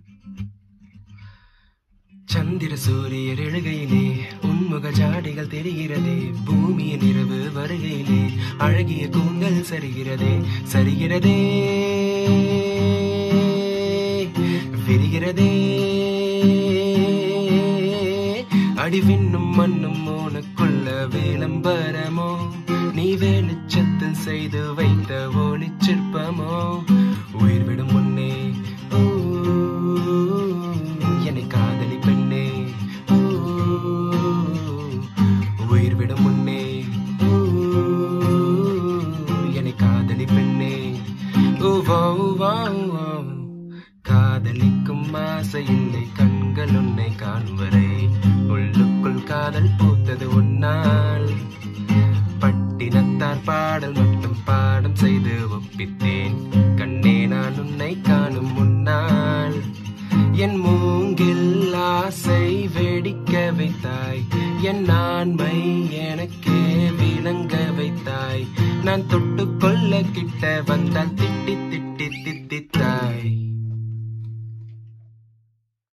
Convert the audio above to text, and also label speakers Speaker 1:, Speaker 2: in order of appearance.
Speaker 1: சந்திர சூரியர் எழுகையிலே உன்முக ஜாடைகள் தெரிகிறதே பூமியின் இரவு வருகையிலே அழகிய கூந்தல் சரிகிறதே சரிகிறதே விரிகிறதே அடிவிண்ணும் மண்ணும் உனக்குள்ள வேலம்பரமோ நீ வெளிச்சத்தில் செய்து வைத்த ஒளிச்சிற்பமோ உயிர் விடும் முன்னே ஊ, என்னை காதலி பெண்ணே ஊ, உயிர் விடும் முன்னே ஊ, என்னை காதலி பெண்ணே ஊவா ஊவா ஊவா. காதலிக்கும் ஆசை இல்லை கண்கள் உன்னை காணும் வரை உள்ளுக்குள் காதல் பூத்தது உன்னால் பட்டினத்தார் பாடல் மட்டும் பாடம் செய்து ஒப்பித்தேன் கண்ணே நான் உன்னை காணும் முன்னால் என் மூங்கில் ஆசை வெடிக்க வைத்தாய் என் ஆண்மை எனக்கே விளங்க வைத்தாய் நான் தொட்டுக்கொள்ள கிட்ட வந்தால் திட்டி திட்டி தித்தித்தாய்